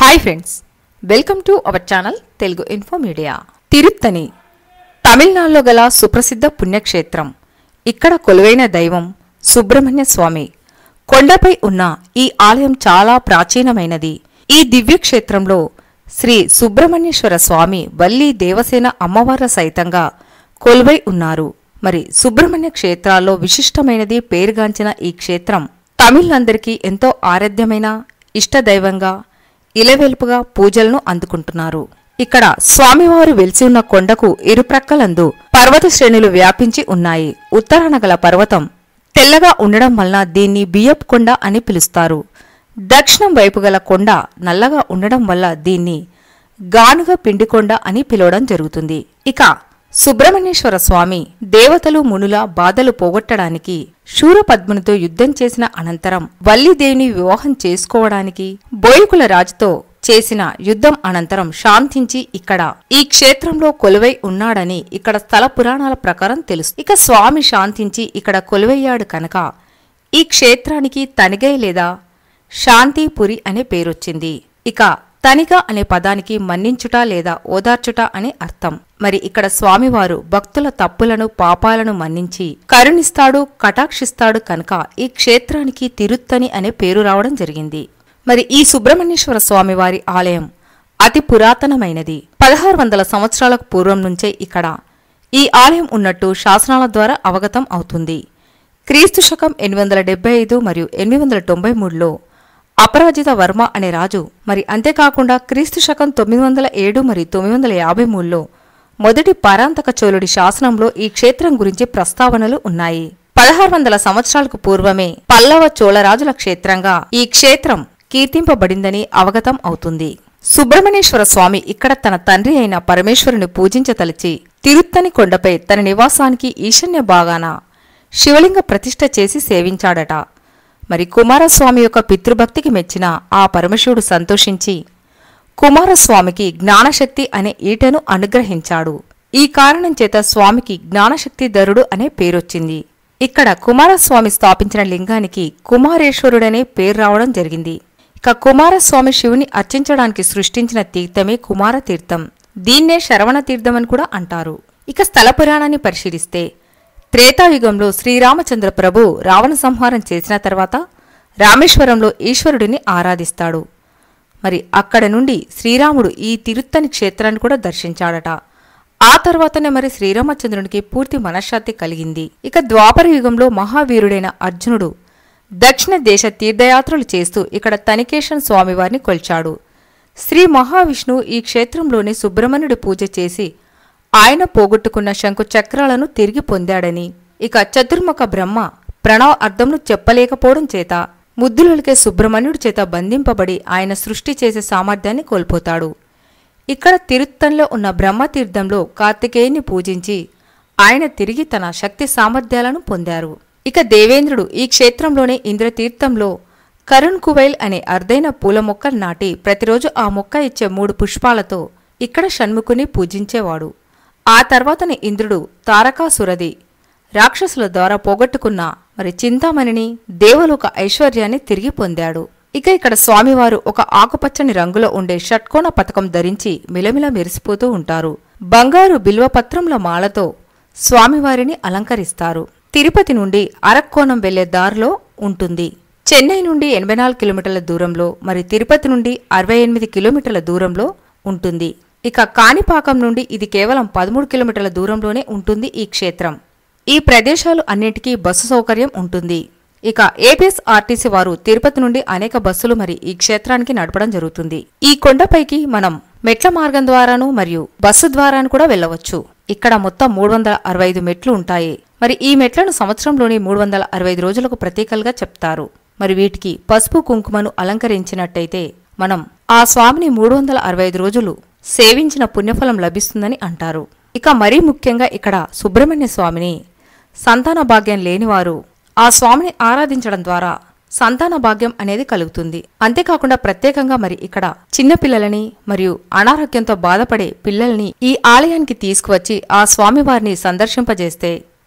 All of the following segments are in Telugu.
hi friends welcome to our channel Telugu info media Tiruttani తమిళనాడులో గల సుప్రసిద్ధ పుణ్యక్షేత్రం ఇక్కడ కొలువైన దైవం సుబ్రహ్మణ్య స్వామి కొండపై ఉన్న ఈ ఆలయం చాలా ప్రాచీనమైనది ఈ దివ్యక్షేత్రంలో శ్రీ సుబ్రహ్మణ్యేశ్వర స్వామి వల్లి దేవసేన అమ్మవార్ల సైతంగా కొలువై ఉన్నారు మరి సుబ్రహ్మణ్య క్షేత్రాల్లో విశిష్టమైనది పేరుగాంచిన ఈ క్షేత్రం తమిళందరికీ ఎంతో ఆరాధ్యమైన ఇష్టదైవంగా ఇలవెల్పుగా పూజలను అందుకుంటున్నారు ఇక్కడ స్వామివారు వెలిసి ఉన్న కొండకు ఇరుప్రక్కలందు పర్వత శ్రేణులు వ్యాపించి ఉన్నాయి ఉత్తరాన గల పర్వతం తెల్లగా ఉండడం వలన దీన్ని బియ్యపు కొండ అని పిలుస్తారు దక్షిణం వైపు గల కొండ నల్లగా ఉండడం వల్ల దీన్ని గానుగ పిండికొండ అని పిలవడం జరుగుతుంది ఇక సుబ్రహ్మణ్యేశ్వర స్వామి దేవతలు మునుల బాధలు పోగొట్టడానికి శూరపద్మునితో యుద్ధం చేసిన అనంతరం వల్లీదేవిని వివాహం చేసుకోవడానికి బోయకుల రాజుతో చేసిన యుద్ధం అనంతరం శాంతించి ఇక్కడ ఈ క్షేత్రంలో కొలువై ఉన్నాడని ఇక్కడ స్థల పురాణాల ప్రకారం తెలుసు ఇక స్వామి శాంతించి ఇక్కడ కొలువయ్యాడు కనుక ఈ క్షేత్రానికి తనిగై లేదా శాంతిపురి అనే పేరొచ్చింది ఇక తనిగ అనే పదానికి మన్నించుట లేదా ఓదార్చుట అని అర్థం మరి ఇక్కడ స్వామివారు భక్తుల తప్పులను పాపాలను మన్నించి కరుణిస్తాడు కటాక్షిస్తాడు కనుక ఈ క్షేత్రానికి తిరుత్తని అనే పేరు రావడం జరిగింది మరి ఈ సుబ్రహ్మణ్యేశ్వర స్వామివారి ఆలయం అతి పురాతనమైనది పదహారు వందల సంవత్సరాలకు పూర్వం నుంచే ఇక్కడ ఈ ఆలయం ఉన్నట్టు శాసనాల ద్వారా అవగతం అవుతుంది క్రీస్తు శకం ఎనిమిది వందల డెబ్బై ఐదు మరియు ఎనిమిది వందల తొంభై మూడులో అపరాజిత వర్మ అనే రాజు మరి అంతేకాకుండా క్రీస్తు శకం తొమ్మిది వందల ఏడు మరియు తొమ్మిది వందల యాభై మూడులో మొదటి పరాంతక చోళుడి శాసనంలో ఈ క్షేత్రం గురించి ప్రస్తావనలు ఉన్నాయి పదహారు వందల సంవత్సరాలకు పూర్వమే పల్లవ చోళరాజుల క్షేత్రంగా ఈ క్షేత్రం కీర్తింపబడిందని అవగతం అవుతుంది సుబ్రహ్మణ్యేశ్వర స్వామి ఇక్కడ తన తండ్రి అయిన పరమేశ్వరుని పూజించతలిచి తిరుత్తని కొండపై తన నివాసానికి ఈశాన్య భాగాన శివలింగ ప్రతిష్ఠ చేసి సేవించాడట మరి కుమారస్వామి యొక్క పితృభక్తికి మెచ్చిన ఆ పరమశివుడు సంతోషించి కుమారస్వామికి జ్ఞానశక్తి అనే ఈటను అనుగ్రహించాడు ఈ కారణం చేత స్వామికి జ్ఞానశక్తి ధరుడు అనే పేరొచ్చింది ఇక్కడ కుమారస్వామి స్థాపించిన లింగానికి కుమారేశ్వరుడనే పేరు రావడం జరిగింది ఇక కుమారస్వామి శివుని అర్చించడానికి సృష్టించిన తీర్థమే కుమార తీర్థం దీన్నే శరవణ తీర్థం అని కూడా అంటారు ఇక స్థల పురాణాన్ని పరిశీలిస్తే త్రేతాయుగంలో శ్రీరామచంద్ర ప్రభు రావణ సంహారం చేసిన తర్వాత రామేశ్వరంలో ఈశ్వరుడిని ఆరాధిస్తాడు మరి అక్కడ నుండి శ్రీరాముడు ఈ తిరుత్తని క్షేత్రాన్ని కూడా దర్శించాడట ఆ తర్వాతనే మరి శ్రీరామచంద్రునికి పూర్తి మనశ్శాంతి కలిగింది ఇక ద్వాపర యుగంలో మహావీరుడైన అర్జునుడు దక్షిణ దేశ తీర్థయాత్రలు చేస్తూ ఇక్కడ తనికేశన్ స్వామివారిని కొల్చాడు శ్రీ మహావిష్ణువు ఈ క్షేత్రంలోని సుబ్రహ్మణ్యుడి పూజ చేసి ఆయన పోగొట్టుకున్న శంకు చక్రాలను తిరిగి పొందాడని ఇక చతుర్ముఖ బ్రహ్మ ప్రణవ అర్థంను చెప్పలేకపోవడం చేత ముద్దులకే సుబ్రహ్మణ్యుడి చేత బంధింపబడి ఆయన సృష్టి చేసే సామర్థ్యాన్ని కోల్పోతాడు ఇక్కడ తిరుత్తంలో ఉన్న బ్రహ్మతీర్థంలో కార్తికేయుని పూజించి ఆయన తిరిగి తన శక్తి సామర్థ్యాలను పొందారు ఇక దేవేంద్రుడు ఈ క్షేత్రంలోనే ఇంద్రతీర్థంలో కరుణ్ కువైల్ అనే అర్ధైన పూల మొక్క నాటి ప్రతిరోజు ఆ మొక్క ఇచ్చే మూడు పుష్పాలతో ఇక్కడ షణ్ముఖుని పూజించేవాడు ఆ తర్వాతనే ఇంద్రుడు తారకాసురది రాక్షసుల ద్వారా పోగొట్టుకున్న మరి చింతామణిని దేవలోక ఐశ్వర్యాన్ని తిరిగి పొందాడు ఇక ఇక్కడ స్వామివారు ఒక ఆకుపచ్చని రంగులో ఉండే షట్కోణ పథకం ధరించి మిలమిల మెరిసిపోతూ ఉంటారు బంగారు బిల్వపత్రంల మాలతో స్వామివారిని అలంకరిస్తారు తిరుపతి నుండి అరక్కోణం వెళ్లే దారిలో ఉంటుంది చెన్నై నుండి ఎనభై నాలుగు కిలోమీటర్ల దూరంలో మరి తిరుపతి నుండి అరవై ఎనిమిది కిలోమీటర్ల దూరంలో ఉంటుంది ఇక కాణిపాకం నుండి ఇది కేవలం పదమూడు కిలోమీటర్ల దూరంలోనే ఉంటుంది ఈ క్షేత్రం ఈ ప్రదేశాలు అన్నిటికీ బస్సు సౌకర్యం ఉంటుంది ఇక ఏపీఎస్ ఆర్టీసీ వారు తిరుపతి నుండి అనేక బస్సులు మరి ఈ క్షేత్రానికి నడపడం జరుగుతుంది ఈ కొండపైకి మనం మెట్ల మార్గం ద్వారాను మరియు బస్సు ద్వారాను కూడా వెళ్ళవచ్చు ఇక్కడ మొత్తం మూడు వందల అరవై ఐదు మెట్లు ఉంటాయి మరి ఈ మెట్లను సంవత్సరంలోని మూడు వందల అరవై ఐదు రోజులకు ప్రతీకలుగా చెప్తారు మరి వీటికి పసుపు కుంకుమను అలంకరించినట్టయితే మనం ఆ స్వామిని మూడు వందల అరవై ఐదు రోజులు సేవించిన పుణ్యఫలం లభిస్తుందని అంటారు ఇక మరీ ముఖ్యంగా ఇక్కడ సుబ్రహ్మణ్య స్వామిని సంతాన భాగ్యం లేనివారు ఆ స్వామిని ఆరాధించడం ద్వారా సంతాన భాగ్యం అనేది కలుగుతుంది అంతేకాకుండా ప్రత్యేకంగా మరి ఇక్కడ చిన్న పిల్లలని మరియు అనారోగ్యంతో బాధపడే పిల్లల్ని ఈ ఆలయానికి తీసుకువచ్చి ఆ స్వామివారిని సందర్శింపజేస్తే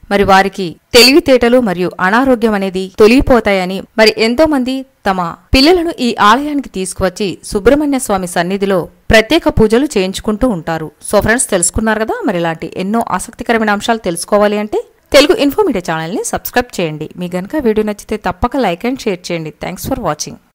మరి వారికి తెలివితేటలు మరియు అనారోగ్యం అనేది తొలగిపోతాయని మరి ఎంతో మంది తమ పిల్లలను ఈ ఆలయానికి తీసుకువచ్చి సుబ్రహ్మణ్య స్వామి సన్నిధిలో ప్రత్యేక పూజలు చేయించుకుంటూ ఉంటారు సో ఫ్రెండ్స్ తెలుసుకున్నారు కదా మరి ఇలాంటి ఎన్నో ఆసక్తికరమైన అంశాలు తెలుసుకోవాలి అంటే తెలుగు ఇన్ఫో మీడియా ఛానల్ని సబ్స్క్రైబ్ చేయండి మీ గనుక వీడియో నచ్చితే తప్పక లైక్ అండ్ షేర్ చేయండి థ్యాంక్స్ ఫర్ వాచింగ్